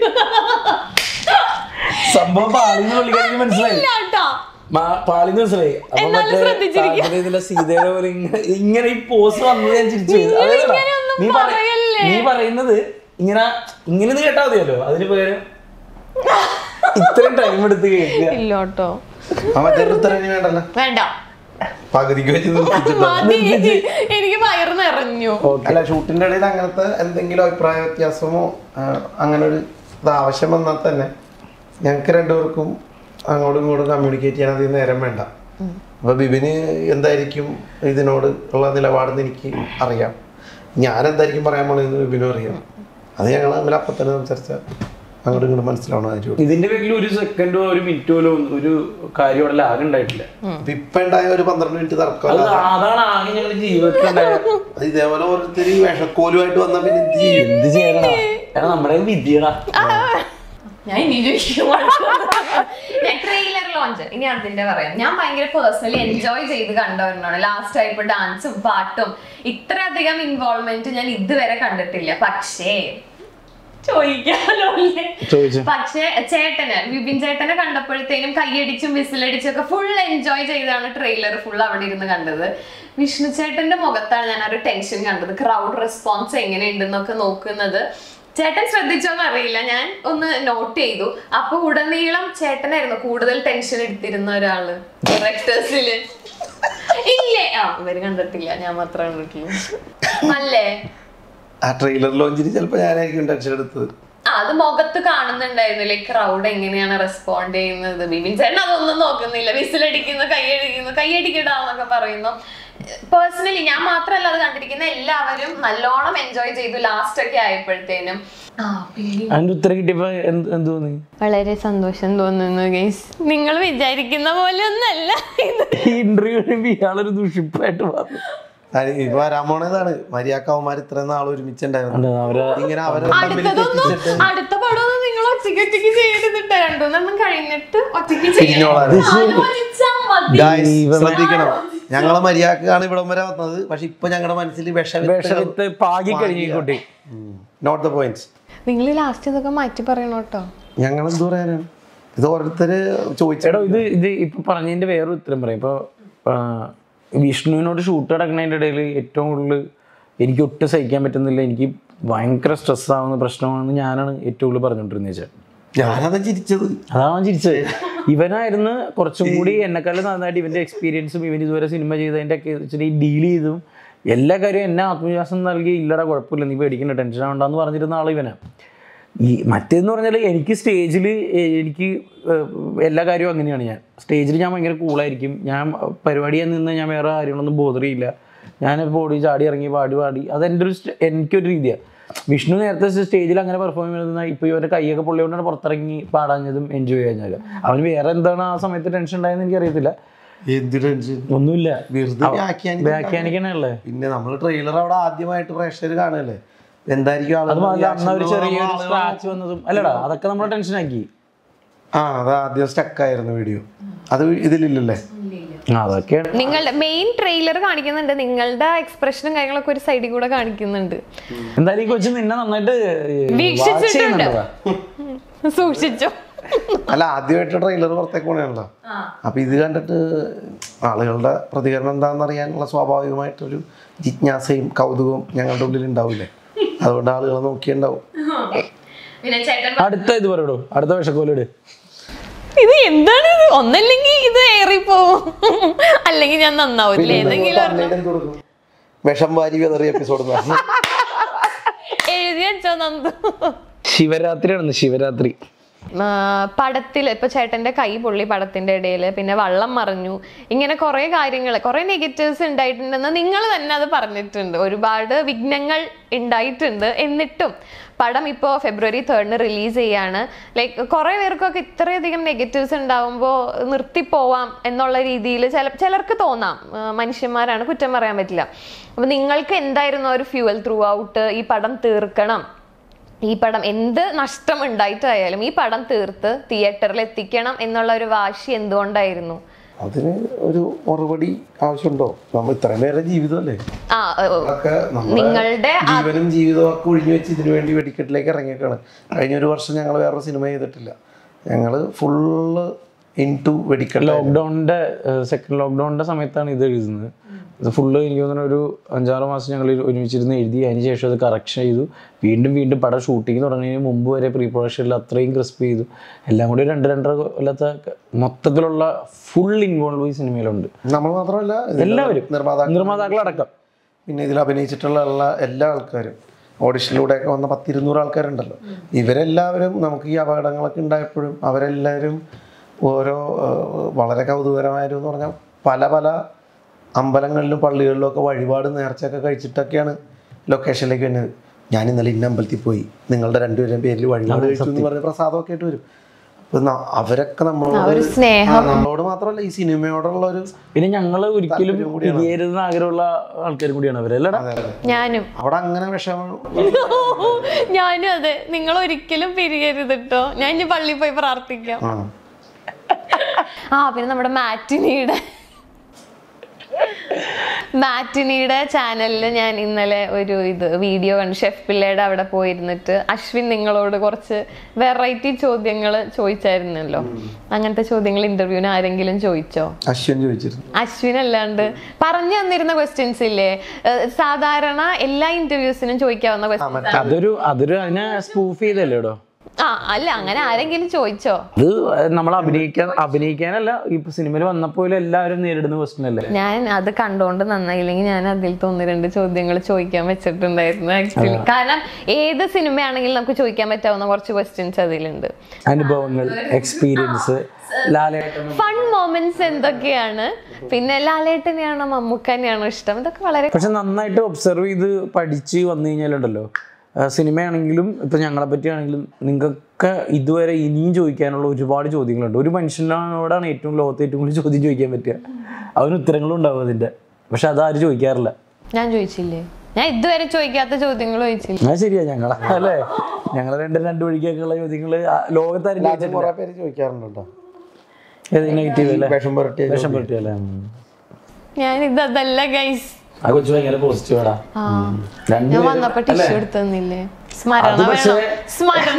സംഭവം പാളിന്ന് പുള്ളിക്കാരിക്ക് മനസ്സിലായി കേട്ടോ മാ- പാളിന്ന് മനസ്സിലായി അപ്പൊ മറ്റേ താങ്കളുടെ ഇതിലെ സീതയുടെ പോലെ ഇങ്ങനെ ഇങ്ങനെ ഈ പോസ് വന്നത് ഞാൻ ചിരിച്ചു പോയി. അതല്ലടാ. ഇങ്ങനെയൊന്നും നീ പറ- പറയല്ലേ. നീ പറയുന്നത് ഇങ്ങനെ ഇങ്ങനെ ഇത് കേട്ടാ മതിയല്ലോ അതിന് പകരം ഇത്രയും ടൈം എടുത്ത് കേൾക്കുക ഇല്ല കേട്ടോ ആ മറ്റേ ഉത്തരം ഇനി വേണ്ടല്ലോ വേണ്ട പകുതിക്ക് വെച്ച് നിർത്തിച്ചിട്ട് മതി എനിക്ക് വയറ് നിറഞ്ഞു അല്ല ഷൂട്ടിന്റെ ഇടയിൽ അങ്ങനത്തെ എന്തെങ്കിലും അഭിപ്രായ വ്യത്യാസമോ ആ, അങ്ങനെ ഒരു ഇത് ആവശ്യം വന്നാൽ തന്നെ ഞങ്ങൾക്ക് രണ്ടുപേർക്കും അങ്ങോട്ടും ഇങ്ങോട്ടും കമ്മ്യൂണിക്കേറ്റ് ചെയ്യാൻ അധികം നേരം വേണ്ട അപ്പൊ ബിബിന് എന്തായിരിക്കും ഇതിനോട് ഉള്ള നിലപാടെന്ന് എനിക്ക് അറിയാം ഞാൻ എന്തായിരിക്കും പറയാൻ പോണെന്ന് ബിബിനും അറിയാം അത് ഞങ്ങൾ തമ്മിൽ അപ്പം തന്നെ സംസാരിച്ച അങ്ങോട്ടും ഇങ്ങോട്ടും മനസ്സിലാവണം കാര്യം ഇതിന്റെ പേരിൽ ഒരു സെക്കൻഡോ ഒരു മിനിറ്റോ ഒരു കാര്യം അവിടെ ലാഗ് ഉണ്ടായിട്ടില്ല അപ്പൊ ഇപ്പൊ ഉണ്ടായ ഒരു പന്ത്രണ്ട് മിനിറ്റ് തർക്കം അത് അതാണ് ആകെ ഞങ്ങളുടെ ജീവിതത്തിലുണ്ടായ അത് ഇതേപോലെ ഓരോരുത്തർ വിഷക്കോലുമായിട്ട് വന്നാൽ പിന്നെ എന്ത് ചെയ്യും എന്ത് ചെയ്യണടാ എടാ നമ്മുടെ വിധിയടാ ഞാൻ ഇനി ചോദിക്കും ഞാൻ ട്രെയിലർ ലോഞ്ച് ഇനി അതിന്റെ പറയാം ഞാൻ ഭയങ്കര പേഴ്സണലി എൻജോയ് ചെയ്ത് കണ്ടവരാണ് ലാസ്റ്റ് ആയപ്പോ ഡാൻസും പാട്ടും ഇത്രയധികം ഇൻവോൾവ്മെന്റ് ഞാൻ ഇതുവരെ കണ്ടിട്ടില്ല പക്ഷേ ചോദിക്കാലോ അല്ലേ? ചോദിച്ചു പക്ഷേ ചേട്ടന് വിപിൻ ചേട്ടനെ കണ്ടപ്പോഴത്തേനും കൈയടിച്ചും വിസിലടിച്ചും ഒക്കെ ഫുൾ എൻജോയ് ചെയ്താണ് ട്രെയിലർ ഫുൾ അവിടെ ഇരുന്ന് കണ്ടത് വിഷ്ണു ചേട്ടന്റെ മുഖത്താണ് ഞാൻ ആ ഒരു ടെൻഷൻ കണ്ടത് ക്രൗഡ് റെസ്പോൺസ് എങ്ങനെയുണ്ടെന്നൊക്കെ നോക്കുന്നത് ചേട്ടൻ ശ്രദ്ധിച്ചോന്ന് അറിയില്ല ഞാൻ ഒന്ന് നോട്ട് ചെയ്തു അപ്പൊ ഉടനീളം ചേട്ടനായിരുന്നു കൂടുതൽ ടെൻഷൻ എടുത്തിരുന്ന ഒരാള് ഡയറക്ടേഴ്സില് ഇല്ലേ ആ ഇവര് കണ്ടിട്ടില്ല ഞാൻ മാത്രമേ കണ്ടിട്ടുള്ളൂ അല്ലേ ആ ട്രെയിലർ ലോഞ്ചിന് ചിലപ്പോൾ ഞാനായിരിക്കും ടെൻഷൻ എടുത്തത് ആ, അത് മുഖത്ത് കാണുന്നുണ്ടായിരുന്നില്ലേ ക്രൗഡ് എങ്ങനെയാണ് റെസ്പോണ്ട് ചെയ്യുന്നത് ബിബിൻ ചേട്ടൻ അതൊന്നും നോക്കുന്നില്ല വിസിലടിക്കുന്നു കൈയടിക്കുന്നു കൈയടിക്കടാന്നൊക്കെ പറയുന്നു പേഴ്സണലി ഞാൻ മാത്രമല്ല അത് കണ്ടിരിക്കുന്ന എല്ലാവരും നല്ലോണം എൻജോയ് ചെയ്തു ലാസ്റ്റ് ഒക്കെ ആയപ്പോഴത്തേനും ആ പേടി അതിന്റെ ഉത്തരം കിട്ടിയപ്പോ എന്ത് എന്ത് തോന്നി വളരെ സന്തോഷം തോന്നുന്നു ഗൈസ് നിങ്ങൾ വിചാരിക്കുന്ന പോലെ ഒന്നല്ല ഇത് ഈ ഇന്റർവ്യൂ ഇയാളൊരു ദുഷിപ്പായിട്ട് മാറും അത് ഇപ്പൊ വരാൻ പോണതാണ് മര്യാക്കവന്മാർ ഇത്രയും നാൾ ഒരുമിച്ചുണ്ടായിരുന്നു അല്ല, അവരെ ഇങ്ങനെ അവരെ തമ്മിൽ അടുത്തതൊന്നും തെറ്റിച്ചിട്ട് അടുത്ത പടമൊന്നും നിങ്ങൾ ഒറ്റയ്ക്ക് ഒറ്റയ്ക്ക് ചെയ്തിട്ട് രണ്ടുമൂന്നെണ്ണം കഴിഞ്ഞിട്ട് ഒറ്റയ്ക്ക് പിരിഞ്ഞോളാണ്. ആലോചിച്ചാ മതി. Guys, ശ്രദ്ധിക്കണം ഞങ്ങളെ മര്യാദക്കാണ് ഇവിടം വരെ വന്നത് പക്ഷെ ഇപ്പൊ ഞങ്ങളുടെ മനസ്സിൽ വിഷവിത്തുകൾ വിഷവിത്ത് പാകി കഴിഞ്ഞു ഈ കുട്ടി നോട്ട് ദ പോയിന്റ്സ് നിങ്ങൾ ലാസ്റ്റ് ഇതൊക്കെ മാറ്റി പറയണം കേട്ടോ ഞങ്ങൾ എന്ത് പറയാനാണ് ഇത് ഓരോരുത്തര് ചോദിച്ചോ ചേട്ടാ ഇത് ഇത് ഇപ്പൊ പറഞ്ഞതിന്റെ വേറൊരു ഉത്തരം പറയാം ഇപ്പൊ ആ, വിഷ്ണുവിനോട് ഷൂട്ട് നടക്കുന്നതിന്റെ ഇടയിൽ ഏറ്റവും കൂടുതൽ എനിക്ക് ഒട്ടും സഹിക്കാൻ പറ്റുന്നില്ല എനിക്ക് ഭയങ്കര സ്ട്രെസ് ആവുന്ന പ്രശ്നമാണെന്ന് ഞാനാണ് ഏറ്റവും കൂടുതൽ പറഞ്ഞുകൊണ്ടിരുന്നത് വെച്ചാൽ ഞാനതാ ചിരിച്ചത് അതാണ് ചിരിച്ചത് ഇവനായിരുന്നു കുറച്ചും കൂടി എന്നെക്കാളും നന്നായിട്ട് ഇവന്റെ എക്സ്പീരിയൻസും ഇവൻ ഇതുവരെ സിനിമ ചെയ്തതിന്റെ ഒക്കെ ഇച്ചിരി ഡീൽ ചെയ്തും എല്ലാ കാര്യവും എന്നെ ആത്മവിശ്വാസം നൽകി ഇല്ലടാ കുഴപ്പമില്ല നീ പേടിക്കണ്ട ടെൻഷൻ ആവണ്ടെന്ന് പറഞ്ഞിരുന്ന ആൾ ഇവനാ ഈ മറ്റേന്ന് പറഞ്ഞാൽ എനിക്ക് സ്റ്റേജിൽ എനിക്ക് ഏഹ്, എല്ലാ കാര്യവും അങ്ങനെയാണ് ഞാൻ സ്റ്റേജിൽ ഞാൻ ഭയങ്കര കൂളായിരിക്കും ഞാൻ പരിപാടിയിൽ നിന്ന് ഞാൻ വേറെ കാര്യങ്ങളൊന്നും ബോധറിയില്ല ഞാൻ ബോഡി ചാടി ഇറങ്ങി പാടി പാടി അത് എൻ്റെ ഒരു സ്റ്റ- എനിക്കൊരു രീതിയാണ് വിഷ്ണു നേരത്തെ സ്റ്റേജിൽ അങ്ങനെ പെർഫോം ചെയ്യുന്ന ഇപ്പോൾ ഇവൻ്റെ കൈയൊക്കെ പൊള്ളിയോണ്ടാണ് പുറത്തിറങ്ങി പാടാഞ്ഞതും എൻജോയ് ചെയ്യാഞ്ഞത് അവന് വേറെ എന്താണ് ആ സമയത്ത് ടെൻഷൻ ഉണ്ടായെന്ന് എനിക്കറിയത്തില്ല എന്ത് ടെൻഷൻ ഒന്നുമില്ല വെറുതെ വ്യാഖ്യാനിക്കാൻ വ്യാഖ്യാനിക്കണല്ലേ പിന്നെ നമ്മൾ ട്രെയിലർ അവിടെ ആദ്യമായിട്ട് പ്രേക്ഷകർ കാണുകയല്ലേ എന്തായിരിക്കും അത് ആളുകളുടെ മാത്രമല്ല അന്ന് ഒരു reaction ചെറിയൊരു എന്നുള്ളത് സ്ക്രാച്ച് വന്നതും അല്ലടാ അതൊക്കെ നമ്മളെ ടെൻഷനാക്കി ആ അത് ആദ്യം സ്റ്റക്കായിരുന്നു വീഡിയോ അത് ഇതിലില്ലല്ലേ അതൊക്കെയാണ് നിങ്ങളുടെ മെയിൻ ട്രെയിലർ കാണിക്കുന്നുണ്ട് നിങ്ങളുടെ എക്സ്പ്രഷനും കാര്യങ്ങളൊക്കെ ഒരു സൈഡിൽ കൂടെ കാണിക്കുന്നുണ്ട് എന്തായാലും ഈ കൊച്ചു നിന്നെ നന്നായിട്ട് watch വീക്ഷിച്ചിട്ടുണ്ട് ചെയ്യുന്നുണ്ടെടാ. സൂക്ഷിച്ചോ അല്ല ആദ്യമായിട്ട് ട്രെയിലർ പുറത്തേക്ക് പോണേണല്ലോ അപ്പൊ ഇത് കണ്ടിട്ട് ആളുകളുടെ പ്രതികരണം എന്താണെന്ന് അറിയാനുള്ള സ്വാഭാവികമായിട്ടൊരു ജിജ്ഞാസയും കൗതുകവും ഞങ്ങളുടെ ഉള്ളിൽ ഉണ്ടാവില്ലേ അതുകൊണ്ട് ആളുകൾ നോക്കിയുണ്ടാവും പിന്നെ ചേട്ടൻ അടുത്ത ഇത് പറയടോ അടുത്ത വിഷക്കോലിട് ഇത് എന്താണ് ഇത് ഒന്നല്ലെങ്കിൽ ഇത് ഏറി പോവും അല്ലെങ്കിൽ ഞാൻ നന്നാവില്ല ഏതെങ്കിലും ഒരെണ്ണം പറഞ്ഞിട്ട് എന്ത് കൊടുക്കും? വിഷം വാരി വിതറിയ എപ്പിസോഡ് എഴുതി വെച്ചോ നന്ദു ശിവരാത്രിയാണെന്ന് ശിവരാത്രി ആ, പടത്തിൽ ഇപ്പൊ ചേട്ടന്റെ കൈ പൊള്ളി പടത്തിന്റെ ഇടയിൽ പിന്നെ വള്ളം മറിഞ്ഞു ഇങ്ങനെ കുറെ കാര്യങ്ങൾ കുറെ നെഗറ്റീവ്സ് ഉണ്ടായിട്ടുണ്ടെന്ന് നിങ്ങൾ തന്നെ അത് പറഞ്ഞിട്ടുണ്ട് ഒരുപാട് വിഘ്നങ്ങൾ ഉണ്ടായിട്ടുണ്ട് എന്നിട്ടും പടം ഇപ്പോൾ ഫെബ്രുവരി തേർഡിന് റിലീസ് ചെയ്യാണ് ലൈക്ക് കുറെ പേർക്കൊക്കെ ഇത്രയധികം നെഗറ്റീവ്സ് ഉണ്ടാവുമ്പോൾ നിർത്തിപ്പോവാം എന്നുള്ള രീതിയിൽ ചില ചിലർക്ക് തോന്നാം ആ, മനുഷ്യന്മാരാണ് കുറ്റം പറയാൻ പറ്റില്ല അപ്പൊ നിങ്ങൾക്ക് എന്തായിരുന്നു ആ ഒരു ഫ്യൂവൽ ത്രൂ ഔട്ട് ഈ പടം തീർക്കണം ഈ പടം എന്ത് നഷ്ടം ഉണ്ടായിട്ടായാലും ഈ പടം തീർത്ത് തിയേറ്ററിൽ എത്തിക്കണം എന്നുള്ള ഒരു വാശി എന്തുകൊണ്ടായിരുന്നു അതിന് ഒരു മറുപടി ആവശ്യമുണ്ടോ നമ്മൾ ഇത്രയും പേരുടെ ജീവിതമല്ലേ ആ ഏ, ഒക്കെ നമ്മുടെ നിങ്ങളുടെ ആ- ജീവനും ജീവിതവും ഒക്കെ ഒഴിഞ്ഞു വെച്ച് ഇതിനു വേണ്ടി വെടിക്കെട്ടിലേക്ക് ഇറങ്ങിയേക്കാണ് കഴിഞ്ഞ ഒരു വർഷം ഞങ്ങൾ വേറൊരു സിനിമ ചെയ്തിട്ടില്ല ഞങ്ങൾ ഫുള്ള് ഇൻ ടു വെടിക്കെട്ട് ലോക്ക്ഡൌണിന്റെ സെക്കൻഡ് ലോക്ക്ഡൌണിന്റെ സമയത്താണ് ഇത് എഴുതുന്നത് ഇത് ഫുള്ള് എനിക്ക് തോന്നുന്നു ഒരു അഞ്ചാറ് മാസം ഞങ്ങൾ ഒരുമിച്ചിരുന്ന് എഴുതി അതിന് ശേഷം അത് കറക്ഷൻ ചെയ്തു വീണ്ടും വീണ്ടും പടം ഷൂട്ടിങ് തുടങ്ങുന്നതിന് മുമ്പ് വരെ പ്രീ പ്രൊഡക്ഷനിൽ അത്രയും ക്രിസ്പ് ചെയ്തു എല്ലാം കൂടി രണ്ട് രണ്ടര കൊല്ലത്തെ മൊത്തത്തിലുള്ള ഫുൾ ഇൻവോൾവ് ഈ സിനിമയിലുണ്ട് നമ്മൾ മാത്രമല്ല ഇതിന്റെ എല്ലാവരും നിർമ്മാതാക്കൾ നിർമ്മാതാക്കളടക്കം പിന്നെ ഇതിൽ അഭിനയിച്ചിട്ടുള്ള എല്ലാ എല്ലാ ആൾക്കാരും ഓഡിഷനിലൂടെയൊക്കെ വന്ന പത്തിരുന്നൂറ് ആൾക്കാരുണ്ടല്ലോ ഇവരെല്ലാവരും നമുക്ക് ഈ അപകടങ്ങളൊക്കെ ഉണ്ടായപ്പോഴും അവരെല്ലാവരും ഓരോ ആ, വളരെ കൗതുകരമായിരുന്നു എന്ന് പറഞ്ഞാൽ പല പല അമ്പലങ്ങളിലും പള്ളികളിലും ഒക്കെ വഴിപാട് നേർച്ചയൊക്കെ കഴിച്ചിട്ടൊക്കെയാണ് ലൊക്കേഷനിലേക്ക് വരുന്നത് ഞാൻ ഇന്നലെ ഇന്ന അമ്പലത്തിൽ പോയി നിങ്ങളുടെ രണ്ടുപേരും പേരിൽ വഴിപാട് കഴിച്ചു എന്ന് പറഞ്ഞ പ്രസാദമൊക്കെ ആയിട്ട് വരും അപ്പൊ ന- അവരൊക്കെ നമ്മളോട് ഒരു സ്നേഹം ആ, നമ്മളോട് മാത്രമല്ല ഈ സിനിമയോടുള്ള ഒരു പിന്നെ ഞങ്ങൾ ഒരിക്കലും പിരിയരുതെന്ന് ആഗ്രഹമുള്ള ആൾക്കാരും കൂടിയാണ് അവരല്ലടാ ഞാനും അവിടെ അങ്ങനെ വിഷമം ഞാനും അതെ നിങ്ങൾ ഒരിക്കലും പിരിയരുത് കേട്ടോ ഞാൻ ഇനി പള്ളിയിൽ പോയി പ്രാർത്ഥിക്കാം ആ ആ പിന്നെ നമ്മുടെ മാറ്റിനിയുടെ മാറ്റിനിയുടെ ചാനലിൽ ഞാൻ ഇന്നലെ ഒരു ഇത് വീഡിയോ കണ്ടു ഷെഫ് പിള്ളയുടെ അവിടെ പോയിരുന്നിട്ട് അശ്വിൻ നിങ്ങളോട് കുറച്ച് വെറൈറ്റി ചോദ്യങ്ങൾ ചോദിച്ചായിരുന്നല്ലോ അങ്ങനത്തെ ചോദ്യങ്ങൾ ഇന്റർവ്യൂവിന് ആരെങ്കിലും ചോദിച്ചോ അശ്വൻ ചോദിച്ചിരുന്നു അശ്വിൻ അല്ലാണ്ട് പറഞ്ഞു തന്നിരുന്ന ക്വസ്റ്റ്യൻസ് ഇല്ലേ ഏഹ് സാധാരണ എല്ലാ ഇന്റർവ്യൂസിനും ചോദിക്കാവുന്ന ക്വസ്റ്റ്യൻ അതൊരു അതൊരു അതിനെ സ്പൂഫ് ചെയ്തല്ലേടോ ആ അല്ല അങ്ങനെ ആരെങ്കിലും ചോദിച്ചോ അത് നമ്മൾ അഭിനയിക്കാൻ അഭിനയിക്കാനല്ല ഇപ്പൊ സിനിമയിൽ വന്നപ്പോൾ എല്ലാവരും നേരിടുന്ന ക്വസ്റ്റ്യൻ അല്ലേ ഞാൻ അത് കണ്ടോണ്ട് നന്നായില്ലെങ്കിൽ ഞാൻ അതിൽ ഒന്ന് രണ്ട് ചോദ്യങ്ങൾ ചോദിക്കാൻ വെച്ചിട്ടുണ്ടായിരുന്നു ആക്ച്വലി കാരണം ഏത് സിനിമയാണെങ്കിലും നമുക്ക് ചോദിക്കാൻ പറ്റാവുന്ന കുറച്ച് ക്വസ്റ്റ്യൻസ് അതിലുണ്ട് അനുഭവങ്ങൾ എക്സ്പീരിയൻസ് ലാലേട്ടൻ ഫൺ മൊമെന്റ്സ് എന്തൊക്കെയാണ് പിന്നെ ലാലേട്ടനെയാണോ മമ്മൂക്കനെയാണോ ഇഷ്ടം ഇതൊക്കെ വളരെ പക്ഷെ നന്നായിട്ട് ഒബ്സർവ് ചെയ്ത് പഠിച്ച് വന്നു കഴിഞ്ഞാലുണ്ടല്ലോ ആ, സിനിമയാണെങ്കിലും ഇപ്പൊ ഞങ്ങളെ പറ്റിയാണെങ്കിലും നിങ്ങൾക്ക് ഇതുവരെ ഇനിയും ചോദിക്കാനുള്ള ഒരുപാട് ചോദ്യങ്ങളുണ്ട് ഒരു മനുഷ്യനോടാണ് ഏറ്റവും ലോകത്ത് ഏറ്റവും കൂടുതൽ ചോദ്യം ചോദിക്കാൻ പറ്റുക അവന് ഉത്തരങ്ങളും ഉണ്ടാവും അതിന്റെ പക്ഷെ അതാരും ചോദിക്കാറില്ല ഞാൻ ചോദിച്ചില്ലേ ഞാൻ ഇതുവരെ ചോദിക്കാത്ത ചോദ്യങ്ങൾ ചോദിച്ചില്ല ആ ശരിയാ ഞങ്ങളെ അല്ലേ ഞങ്ങളെ രണ്ട് രണ്ട് വഴിക്കൊക്കെയുള്ള ചോദ്യങ്ങള് ആ ലോകത്താരും ചോദിച്ചിട്ടില്ല കുറെ പേര് ചോദിക്കാറുണ്ട് കേട്ടോ ഏത് നെഗറ്റീവ് അല്ലേ വിഷം പുരട്ടിയ വിഷം പറ്റിയല്ലേ ഞാൻ ഇത് അതല്ല ഗൈസ് ആ കൊച്ചു ഭയങ്കര പോസിറ്റീവ് ആടാ ആ രണ്ട് ഞാൻ വന്നപ്പോ ടിഷ്യൂ എടുത്തന്നില്ലേ സ്മരണ അത് പക്ഷേ- വേണം. സ്മരണ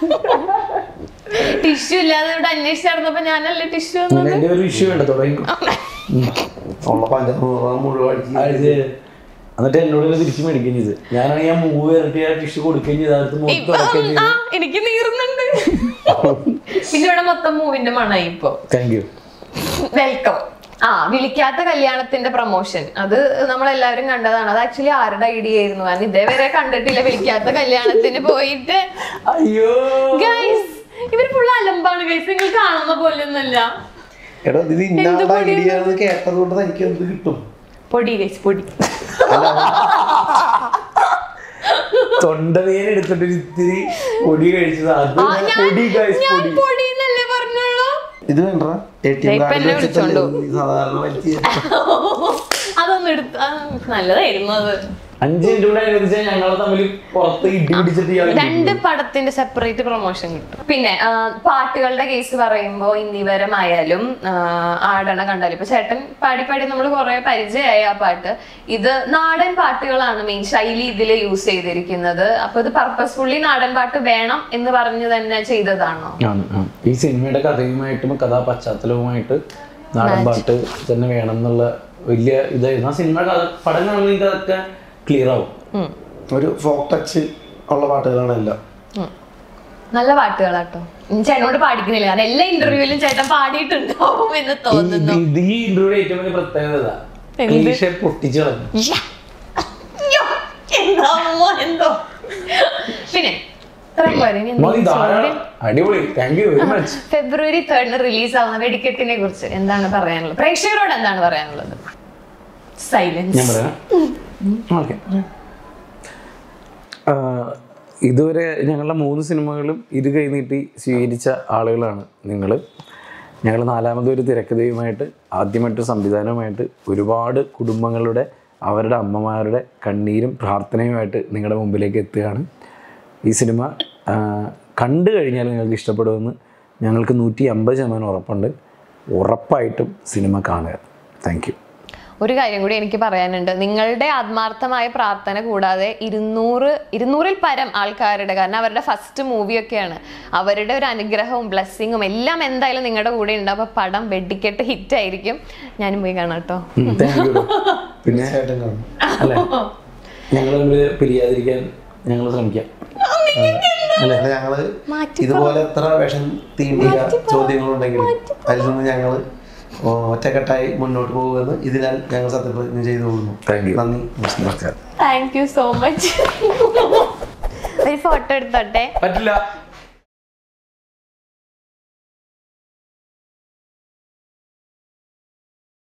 ടിഷ്യൂ ഇല്ലാതെ ഇവിടെ അന്വേഷിച്ച് നടന്നപ്പോ ഞാനല്ലേ ടിഷ്യൂ ഇങ്ങനെ എന്റെ ഒരു ഇഷ്യൂ ഉണ്ട് തുടങ്ങി ഉള്ള പഞ്ചനൂറ് മുഴുവൻ അടിച്ച് അത് എന്നിട്ട് എന്നോട് ഇത് തിരിച്ചു മേടിക്കുകയും ചെയ്ത് ഞാനാണെങ്കിൽ ആ മൂവ് ഇരട്ടി ആ ടിഷ്യൂ കൊടുക്കുകയും ചെയ്ത് അടുത്ത് മുഖത്ത് തുടക്കുകയും ആ ചെയ്തു എനിക്ക് നീറുന്നുണ്ട് പിന്നെ ഇവിടെ മൊത്തം മൂവിന്റെ മണായി ഇപ്പൊ താങ്ക് യു വെൽക്കം ആ വിളിക്കാത്ത കല്യാണത്തിന്റെ പ്രൊമോഷൻ അത് നമ്മളെല്ലാവരും കണ്ടതാണ് അത് ആക്ച്വലി ആരുടെ ഐഡിയ ആയിരുന്നു കാരണം ഇതേവരെ കണ്ടിട്ടില്ല വിളിക്കാത്ത കല്യാണത്തിന് പോയിട്ട് അയ്യോ ഗൈസ് ഇവര് ഫുൾ അലമ്പാണ് ഗൈസ് നിങ്ങൾ കാണുന്ന പോലെയൊന്നുമല്ല എടാ ഇത് ഇന്നാളുടെ ഐഡിയ എന്ന് കേട്ടത് കൊണ്ട് തനിക്ക് എന്ത് കിട്ടും പൊടി ഗൈസ് പൊടി തൊണ്ടവേന എടുത്തിട്ട് ഒരു ഇത്തിരി പൊടി കഴിച്ചത് അത് ആ, ഞാൻ- പൊടി guys, ഞാൻ പൊടി പൊടി എന്നല്ലേ പറഞ്ഞുള്ളൂ ഇത് വേണ്ട എ ടി ദേ എം ഇപ്പൊ കാർഡിൽ എന്നെ വെച്ചിട്ടല്ലേ ഈ സാധാരണ വലിച്ച് അതൊന്നും എടുത്ത ആ, നല്ലതായിരുന്നു അത് അഞ്ച് മിനിറ്റ് കൂടെ അനുവദിച്ചാൽ ഞങ്ങളെ തമ്മിൽ പുറത്ത് ഇടി പിടിച്ചിട്ട് ഇയാൾ രണ്ട് പടത്തിന്റെ സെപ്പറേറ്റ് പ്രൊമോഷൻ കിട്ടും പിന്നെ ആ, പാട്ടുകളുടെ കേസ് പറയുമ്പോൾ ഇന്ദിവരമായാലും ആ, ആടണ കണ്ടാലും ഇപ്പൊ ചേട്ടൻ പാടി പാടി നമ്മൾ കുറെ പരിചയമായി ആ പാട്ട് ഇത് നാടൻ പാട്ടുകളാണ് മെയിൻ ശൈലി ഇതിൽ യൂസ് ചെയ്തിരിക്കുന്നത് അപ്പൊ ഇത് പർപ്പസ്ഫുള്ളി നാടൻ പാട്ട് വേണം എന്ന് പറഞ്ഞു തന്നെ ചെയ്തതാണോ ആണ് ആ. ഈ സിനിമയുടെ കഥയുമായിട്ടും കഥാ പശ്ചാത്തലവുമായിട്ട് നാടൻ പാട്ട് തന്നെ വേണം എന്നുള്ള വലിയ ഇതായിരുന്നു ആ സിനിമ കഥ പടം കാണുമ്പോൾ നിങ്ങൾക്ക് അതൊക്കെ ക്ലിയർ ആവും ഉം. ഒരു ഫോക്ക് ടച്ച് ഉള്ള പാട്ടുകളാണ് എല്ലാം ഉം. നല്ല പാട്ടുകളാട്ടോ ഇനി ചേട്ടനോട് പാടിക്കുന്നില്ല കാരണം എല്ലാ ഇന്റർവ്യൂവിലും ചേട്ടൻ പാടിയിട്ടുണ്ടാവും എന്ന് തോന്നുന്നു ഇത് ഈ ഇന്റർവ്യൂടെ ഏറ്റവും വലിയ പ്രത്യേകത ഇതാ. എന്ത്? ക്ലീഷേ പൊട്ടിച്ചു കളഞ്ഞു യ്യ. അയ്യോ. എന്താവോ എന്തോ പിന്നെ ഇത്രയും പോരെ. ഇനി മതി എന്തെങ്കിലും ധാരാളം ചോദ്യം? അടിപൊളി thank you very much February തേർഡിന് റിലീസ് ആവുന്ന വെടിക്കെട്ടിനെ കുറിച്ച് എന്താണ് പറയാനുള്ളത് പ്രേക്ഷകരോട് എന്താണ് പറയാനുള്ളത് സൈലൻസ് ഞാൻ പറയാം ഓക്കെ ഇതുവരെ ഞങ്ങളുടെ മൂന്ന് സിനിമകളും ഇരു കൈനീട്ടി സ്വീകരിച്ച ആളുകളാണ് നിങ്ങൾ ഞങ്ങൾ നാലാമതൊരു തിരക്കഥയുമായിട്ട് ആദ്യമായിട്ട് സംവിധാനവുമായിട്ട് ഒരുപാട് കുടുംബങ്ങളുടെ അവരുടെ അമ്മമാരുടെ കണ്ണീരും പ്രാർത്ഥനയുമായിട്ട് നിങ്ങളുടെ മുമ്പിലേക്ക് എത്തുകയാണ് ഈ സിനിമ ആ, കണ്ടു കഴിഞ്ഞാൽ നിങ്ങൾക്ക് ഇഷ്ടപ്പെടുമെന്ന് ഞങ്ങൾക്ക് നൂറ്റി അമ്പത് ശതമാനം ഉറപ്പുണ്ട് ഉറപ്പായിട്ടും സിനിമ കാണുക താങ്ക് യു ഒരു കാര്യം കൂടി എനിക്ക് പറയാനുണ്ട് നിങ്ങളുടെ ആത്മാർത്ഥമായ പ്രാർത്ഥന കൂടാതെ ഇരുന്നൂറ് ഇരുന്നൂറിൽ പരം ആൾക്കാരുടെ കാരണം അവരുടെ ഫസ്റ്റ് മൂവിയൊക്കെയാണ് അവരുടെ ഒരു അനുഗ്രഹവും ബ്ലെസ്സിങ്ങും എല്ലാം എന്തായാലും നിങ്ങളുടെ കൂടെ ഉണ്ട് അപ്പൊ പടം വെടിക്കെട്ട് ഹിറ്റ് ആയിരിക്കും ഞാനും പോയി കാണാം കേട്ടോ താങ്ക് യു പിന്നെ തീർച്ചയായിട്ടും കാണും അല്ലേ ഞങ്ങൾ തമ്മിൽ പിരിയാതിരിക്കാൻ ഞങ്ങൾ ശ്രമിക്കാം അല്ല ഞങ്ങള് ഇതുപോലെ എത്ര വിഷം തീണ്ടിയ ചോദ്യങ്ങളുണ്ടെങ്കിലും അതിൽ നിന്ന് ഞങ്ങള് ഒറ്റക്കെട്ടായി മുന്നോട്ട് പോകുമെന്ന് ഇതിനാൽ ഞങ്ങൾ സത്യപ്രതിജ്ഞ ചെയ്തു പോകുന്നു താങ്ക് യു നന്ദി നമസ്കാരം താങ്ക് യു സോ മച്ച് ഒരു ഫോട്ടോ എടുത്തോട്ടെ പറ്റില്ല